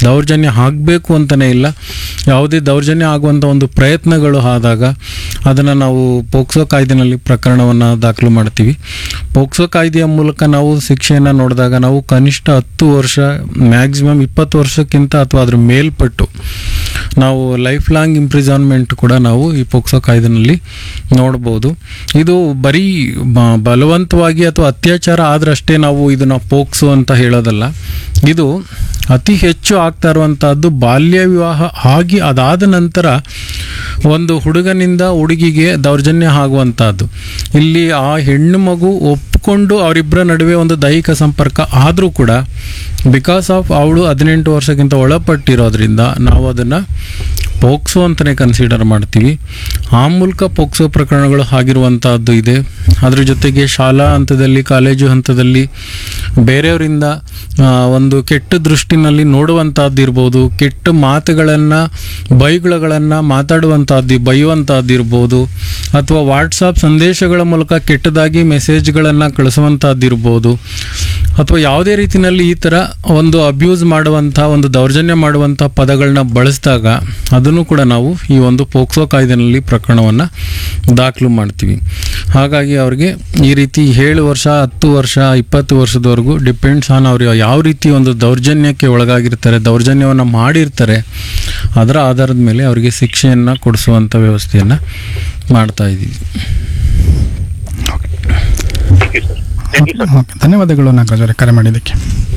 ದೌರ್ಜನ್ಯ ಆಗಬೇಕು ಅಂತಲೇ ಇಲ್ಲ ಯಾವುದೇ ದೌರ್ಜನ್ಯ ಆಗುವಂಥ ಒಂದು ಪ್ರಯತ್ನಗಳು ಆದಾಗ ಅದನ್ನು ನಾವು ಪೋಕ್ಸೋ ಕಾಯ್ದೆನಲ್ಲಿ ಪ್ರಕರಣವನ್ನು ದಾಖಲು ಮಾಡ್ತೀವಿ ಪೋಕ್ಸೋ ಕಾಯ್ದೆಯ ಮೂಲಕ ನಾವು ಶಿಕ್ಷೆಯನ್ನು ನೋಡಿದಾಗ ನಾವು ಕನಿಷ್ಠ ಹತ್ತು ವರ್ಷ ಮ್ಯಾಕ್ಸಿಮಮ್ ಇಪ್ಪತ್ತು ವರ್ಷಕ್ಕಿಂತ ಅಥವಾ ಅದ್ರ ಮೇಲ್ಪಟ್ಟು ನಾವು ಲೈಫ್ ಲಾಂಗ್ ಇಂಪ್ರಿಸನ್ಮೆಂಟ್ ಕೂಡ ನಾವು ಈ ಪೋಕ್ಸೋ ಕಾಯ್ದೆನಲ್ಲಿ ನೋಡ್ಬೋದು ಇದು ಬರೀ ಬ- ಬಲವಂತವಾಗಿ ಅಥವಾ ಅತ್ಯಾಚಾರ ಆದ್ರಷ್ಟೇ ನಾವು ಇದನ್ನ ಪೋಕ್ಸೋ ಅಂತ ಹೇಳೋದಲ್ಲ ಇದು ಅತಿ ಹೆಚ್ಚು ಆಗ್ತಾ ಇರುವಂತಹದ್ದು ಬಾಲ್ಯ ವಿವಾಹ ಆಗಿ ಅದಾದ ನಂತರ ಒಂದು ಹುಡುಗನಿಂದ ಹುಡುಗಿಗೆ ದೌರ್ಜನ್ಯ ಆಗುವಂತಹದ್ದು ಇಲ್ಲಿ ಆ ಹೆಣ್ಣು ಮಗು ಒಪ್ಕೊಂಡು ಅವರಿಬ್ಬರ ನಡುವೆ ಒಂದು ದೈಹಿಕ ಸಂಪರ್ಕ ಆದರೂ ಕೂಡ ಬಿಕಾಸ್ ಆಫ್ ಅವಳು ಹದಿನೆಂಟು ವರ್ಷಕ್ಕಿಂತ ಒಳಪಟ್ಟಿರೋದ್ರಿಂದ ನಾವು ಅದನ್ನು ಪೋಕ್ಸೋ ಅಂತಲೇ ಕನ್ಸಿಡರ್ ಮಾಡ್ತೀವಿ ಆ ಮೂಲಕ ಪೋಕ್ಸೋ ಪ್ರಕರಣಗಳು ಆಗಿರುವಂತಹದ್ದು ಇದೆ ಅದ್ರ ಜೊತೆಗೆ ಶಾಲಾ ಹಂತದಲ್ಲಿ ಕಾಲೇಜು ಹಂತದಲ್ಲಿ ಬೇರೆಯವರಿಂದ ಆ, ಒಂದು ಕೆಟ್ಟ ದೃಷ್ಟಿನಲ್ಲಿ ನೋಡುವಂತಹದ್ದು ಇರ್ಬೋದು ಕೆಟ್ಟ ಮಾತುಗಳನ್ನು ಬೈಗುಳಗಳನ್ನು ಮಾತಾಡುವಂತಹದ್ದು ಬೈಯುವಂತಹದ್ದು ಇರ್ಬೋದು ಅಥವಾ ವಾಟ್ಸಪ್ ಸಂದೇಶಗಳ ಮೂಲಕ ಕೆಟ್ಟದಾಗಿ ಮೆಸೇಜ್ಗಳನ್ನು ಕಳಿಸುವಂತಹದ್ದು ಇರ್ಬೋದು ಅಥವಾ ಯಾವುದೇ ರೀತಿಯಲ್ಲಿ ಈ ಥರ ಒಂದು ಅಬ್ಯೂಸ್ ಮಾಡುವಂಥ ಒಂದು ದೌರ್ಜನ್ಯ ಮಾಡುವಂಥ ಪದಗಳನ್ನ ಬಳಸಿದಾಗ ಅದನ್ನು ಕೂಡ ನಾವು ಈ ಒಂದು ಪೋಕ್ಸೋ ಕಾಯ್ದೆನಲ್ಲಿ ಪ್ರಕರಣವನ್ನು ದಾಖಲು ಮಾಡ್ತೀವಿ ಹಾಗಾಗಿ ಅವ್ರಿಗೆ ಈ ರೀತಿ ಏಳು ವರ್ಷ ಹತ್ತು ವರ್ಷ ಇಪ್ಪತ್ತು ವರ್ಷದವರೆಗೂ ಡಿಪೆಂಡ್ಸ್ ಆನ್ ಅವ್ರು ಯಾವ ರೀತಿ ಒಂದು ದೌರ್ಜನ್ಯಕ್ಕೆ ಒಳಗಾಗಿರ್ತಾರೆ ದೌರ್ಜನ್ಯವನ್ನು ಮಾಡಿರ್ತಾರೆ ಅದರ ಆಧಾರದ ಮೇಲೆ ಅವರಿಗೆ ಶಿಕ್ಷೆಯನ್ನು ಕೊಡಿಸುವಂಥ ವ್ಯವಸ್ಥೆಯನ್ನು ಮಾಡ್ತಾ ಇದ್ದೀವಿ thank you sir thank you sir okay ಧನ್ಯವಾದಗಳು ನಾಗರಾಜ್ ಅವರೇ ಕರೆ ಮಾಡಿದ್ದಕ್ಕೆ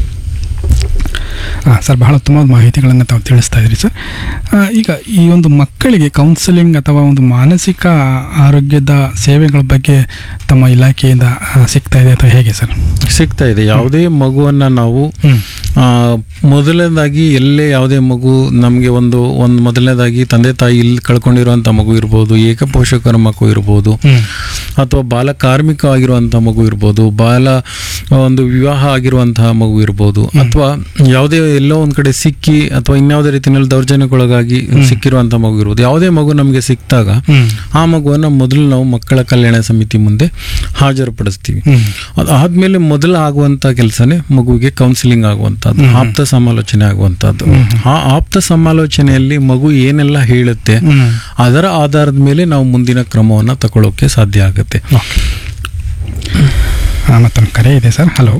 ಹಾಂ ಸರ್ ಬಹಳ ತುಂಬ ಮಾಹಿತಿಗಳನ್ನು ತಾವು ತಿಳಿಸ್ತಾ ಇದ್ರಿ ಸರ್ ಆ, ಈಗ ಈ ಒಂದು ಮಕ್ಕಳಿಗೆ ಕೌನ್ಸಿಲಿಂಗ್ ಅಥವಾ ಒಂದು ಮಾನಸಿಕ ಆರೋಗ್ಯದ ಸೇವೆಗಳ ಬಗ್ಗೆ ತಮ್ಮ ಇಲಾಖೆಯಿಂದ ಆ, ಸಿಗ್ತಾ ಇದೆ ಅಥವಾ ಹೇಗೆ ಸರ್ ಸಿಗ್ತಾ ಇದೆ ಯಾವುದೇ ಮಗುವನ್ನು ನಾವು ಹ್ಞೂ ಆ, ಮೊದಲನೇದಾಗಿ ಎಲ್ಲೇ ಯಾವುದೇ ಮಗು ನಮಗೆ ಒಂದು ಒಂದು ಮೊದಲನೇದಾಗಿ ತಂದೆ ತಾಯಿ ಇಲ್ಲಿ ಕಳ್ಕೊಂಡಿರುವಂಥ ಮಗು ಇರ್ಬೋದು ಏಕಪೋಷಕರ ಮಗು ಇರ್ಬೋದು ಹ್ಞೂ ಅಥವಾ ಬಾಲ ಕಾರ್ಮಿಕ ಆಗಿರುವಂಥ ಮಗು ಇರ್ಬೋದು ಬಾಲ ಒಂದು ವಿವಾಹ ಆಗಿರುವಂತಹ ಮಗು ಇರ್ಬೋದು ಅಥವಾ ಯಾವುದೇ ಎಲ್ಲೋ ಒಂದು ಕಡೆ ಸಿಕ್ಕಿ ಅಥವಾ ಇನ್ಯಾವುದೇ ರೀತಿಯಲ್ಲಿ ದೌರ್ಜನ್ಯಕ್ಕೊಳಗಾಗಿ ಸಿಕ್ಕಿರುವಂಥ ಮಗು ಇರ್ಬೋದು ಯಾವುದೇ ಮಗು ನಮಗೆ ಸಿಕ್ಕಿದಾಗ ಹ್ಞೂ ಆ ಮಗುವನ್ನು ಮೊದಲು ನಾವು ಮಕ್ಕಳ ಕಲ್ಯಾಣ ಸಮಿತಿ ಮುಂದೆ ಹಾಜರುಪಡಿಸ್ತೀವಿ ಹ್ಞೂ ಅದಾದ್ಮೇಲೆ ಮೊದಲು ಆಗುವಂತ ಕೆಲಸನೇ ಮಗುವಿಗೆ ಕೌನ್ಸಿಲಿಂಗ್ ಆಗುವಂತದ್ದು ಆಪ್ತ ಸಮಾಲೋಚನೆ ಆಗುವಂತದ್ದು ಆ ಆಪ್ತ ಸಮಾಲೋಚನೆಯಲ್ಲಿ ಮಗು ಏನೆಲ್ಲ ಹೇಳುತ್ತೆ ಹ್ಞೂ ಅದರ ಆಧಾರದ ಮೇಲೆ ನಾವು ಮುಂದಿನ ಕ್ರಮವನ್ನು ತಗೊಳ್ಳೋಕೆ ಸಾಧ್ಯ ಆಗುತ್ತೆ ಓಕೆ ಹಾಂ ಮತ್ತೊಂದು ಕರೆ ಇದೆ ಸರ್ ಹಲೋ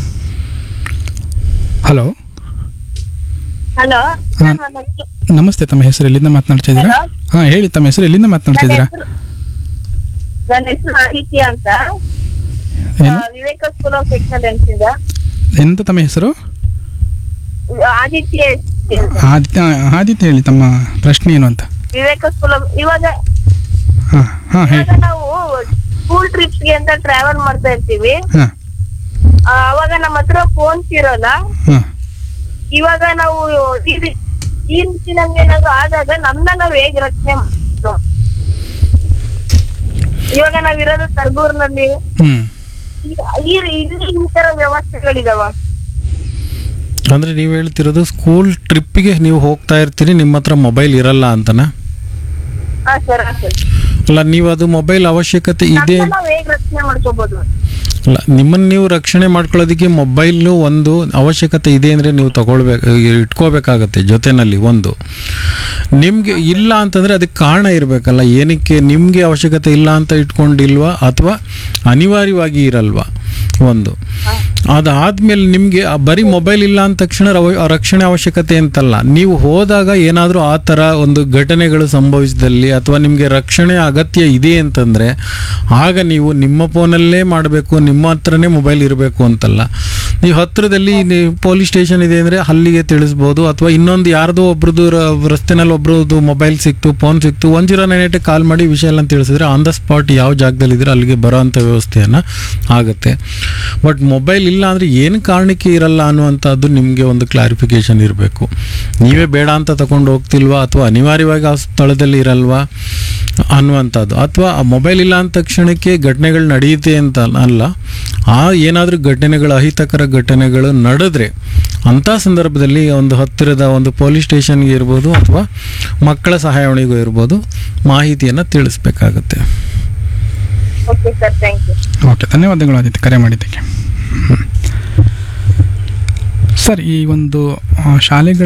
ಹಲೋ ಹಲೋ ಹಾ. ನಮಸ್ತೆ ತಮ್ಮ ಹೆಸರು ಎಲ್ಲಿಂದ ಮಾತನಾಡ್ತಾ ಇದ್ದೀರಾ Hello? ಹಾಂ ಹೇಳಿ ತಮ್ಮ ಹೆಸರು ಎಲ್ಲಿಂದ ಮಾತನಾಡ್ತಾ ಇದ್ದೀರಾ ನನ್ನ ಹೆಸರು ಆದಿತ್ಯ ಅಂತ ಏನು ಆ, ವಿವೇಕ ಸ್ಕೂಲ್ ಆಫ್ ಎಕ್ಸಲೆನ್ಸ್ ಇಂದ ಎಂತ ತಮ್ಮ ಹೆಸರು ಆದಿತ್ಯ ಆದಿತ್ಯ ಆದಿತ್ಯ ಹೇಳಿ ತಮ್ಮ ಪ್ರಶ್ನೆ ಏನು ಅಂತ ವಿವೇಕ ಸ್ಕೂಲ್ ಆಫ್ ಇವಾಗ ಹಾಂ ಹಾಂ ಹೇಳಿ ಇವಾಗ ನಾವು ಸ್ಕೂಲ್ ಟ್ರಿಪ್ಸ್ ಗೆ ಅಂತ ಟ್ರಾವೆಲ್ ಮಾಡ್ತಾ ಇರ್ತೀವಿ ಹಾಂ ಆ, ಅವಾಗ ನಮ್ಮ ಹತ್ರ ಫೋನ್ಸ್ ಇರೋಲ್ಲ ಹಾಂ ಇವಾಗ ನಾವು ಈ ರೀ- ಈ ರೀತಿ ನಮ್ಗೆ ಏನಾದ್ರು ಆದಾಗ ನಮ್ನ ನಾವ್ ಹೇಗ್ ರಕ್ಷಣೆ ಮಾಡೋದು ಇವಾಗ ನಾವಿರೋದು ಸರ್ಗೂರ್ನಲ್ಲಿ ಹ್ಞೂ ಈ- ಈ ಇಲ್ಲಿ ಈ ತರ ವ್ಯವಸ್ಥೆಗಳಿದಾವ ಅಂದ್ರೆ ನೀವು ಹೇಳ್ತಿರೋದು ಸ್ಕೂಲ್ ಟ್ರಿಪ್ಪಿಗೆ ನೀವು ಹೋಗ್ತಾ ಇರ್ತೀರಿ ನಿಮ್ಮ ಹತ್ರ ಮೊಬೈಲ್ ಇರಲ್ಲ ಅಂತನಾ ಹಾ ಸರ್ ಹಾ ಸರ್ ಅಲ್ಲ ನೀವು ಅದು ಮೊಬೈಲ್ ಅವಶ್ಯಕತೆ ಇದೆ ನಮ್ನ ನಾವ್ ಹೇಗ್ ರಕ್ಷಣೆ ಮಾಡ್ಕೋಬಹುದು ಅಲ್ಲ ನಿಮ್ಮನ್ನು ನೀವು ರಕ್ಷಣೆ ಮಾಡ್ಕೊಳ್ಳೋದಕ್ಕೆ ಮೊಬೈಲು ಒಂದು ಅವಶ್ಯಕತೆ ಇದೆ ಅಂದರೆ ನೀವು ತಗೊಳ್ಬೇಕು ಇಟ್ಕೋಬೇಕಾಗತ್ತೆ ಜೊತೆನಲ್ಲಿ ಒಂದು ನಿಮಗೆ ಇಲ್ಲ ಅಂತಂದರೆ ಅದಕ್ಕೆ ಕಾರಣ ಇರಬೇಕಲ್ಲ ಏನಕ್ಕೆ ನಿಮಗೆ ಅವಶ್ಯಕತೆ ಇಲ್ಲ ಅಂತ ಇಟ್ಕೊಂಡಿಲ್ವಾ ಅಥವಾ ಅನಿವಾರ್ಯವಾಗಿ ಇರಲ್ವಾ ಒಂದು ಅದಾದ್ಮೇಲೆ ನಿಮಗೆ ಬರೀ ಮೊಬೈಲ್ ಇಲ್ಲ ಅಂದ ತಕ್ಷಣ ರವ- ರಕ್ಷಣೆ ಅವಶ್ಯಕತೆ ಅಂತಲ್ಲ ನೀವು ಹೋದಾಗ ಏನಾದರೂ ಆ ಥರ ಒಂದು ಘಟನೆಗಳು ಸಂಭವಿಸಿದಲ್ಲಿ ಅಥವಾ ನಿಮಗೆ ರಕ್ಷಣೆ ಅಗತ್ಯ ಇದೆ ಅಂತಂದರೆ ಆಗ ನೀವು ನಿಮ್ಮ ಫೋನಲ್ಲೇ ಮಾಡಬೇಕು ನಿಮ್ಮ ಹತ್ರನೇ ಮೊಬೈಲ್ ಇರಬೇಕು ಅಂತಲ್ಲ ನೀವು ಹತ್ತಿರದಲ್ಲಿ ನೀವು ಪೊಲೀಸ್ ಸ್ಟೇಷನ್ ಇದೆ ಅಂದರೆ ಅಲ್ಲಿಗೆ ತಿಳಿಸ್ಬೋದು ಅಥವಾ ಇನ್ನೊಂದು ಯಾರ್ದೋ ಒಬ್ರದ್ದು ರ- ರಸ್ತೆನಲ್ಲಿ ಒಬ್ರದ್ದು ಮೊಬೈಲ್ ಸಿಕ್ತು ಫೋನ್ ಸಿಕ್ತು one zero nine eight call ಮಾಡಿ ವಿಷಯ ಎಲ್ಲ ತಿಳಿಸಿದ್ರೆ ಆನ್ ದ ಸ್ಪಾಟ್ ಯಾವ ಜಾಗದಲ್ಲಿ ಇದ್ರೆ ಅಲ್ಲಿಗೆ ಬರೋ ಅಂಥ ವ್ಯವಸ್ಥೆಯನ್ನು ಆಗುತ್ತೆ ಬಟ್ ಮೊಬೈಲ್ ಇಲ್ಲ ಅಂದರೆ ಏನು ಕಾರಣಕ್ಕೆ ಇರಲ್ಲ ಅನ್ನುವಂಥದ್ದು ನಿಮಗೆ ಒಂದು ಕ್ಲಾರಿಫಿಕೇಶನ್ ಇರಬೇಕು ನೀವೇ ಬೇಡ ಅಂತ ತಗೊಂಡು ಹೋಗ್ತಿಲ್ವಾ ಅಥವಾ ಅನಿವಾರ್ಯವಾಗಿ ಆ ಸ್ಥಳದಲ್ಲಿ ಇರಲ್ವಾ ಅನ್ನುವಂಥದ್ದು ಅಥವಾ ಆ ಮೊಬೈಲ್ ಇಲ್ಲ ಅಂದ ತಕ್ಷಣಕ್ಕೆ ಘಟನೆಗಳು ನಡೆಯುತ್ತೆ ಅಂತ ಅಲ್ಲ ಆ ಏನಾದರೂ ಘಟನೆಗಳು ಅಹಿತಕರ ಘಟನೆಗಳು ನಡೆದ್ರೆ ಅಂಥ ಸಂದರ್ಭದಲ್ಲಿ ಒಂದು ಹತ್ತಿರದ ಒಂದು ಪೊಲೀಸ್ ಸ್ಟೇಷನ್ಗೆ ಇರ್ಬೋದು ಅಥವಾ ಮಕ್ಕಳ ಸಹಾಯವಾಣಿಗೂ ಇರ್ಬೋದು ಮಾಹಿತಿಯನ್ನು ತಿಳಿಸ್ಬೇಕಾಗತ್ತೆ okay sir thank you okay ಧನ್ಯವಾದಗಳು ಆದಿತ್ಯ ಕರೆ ಮಾಡಿದ್ದಕ್ಕೆ ಸರ್ ಈ ಒಂದು ಆ, ಶಾಲೆಗಳ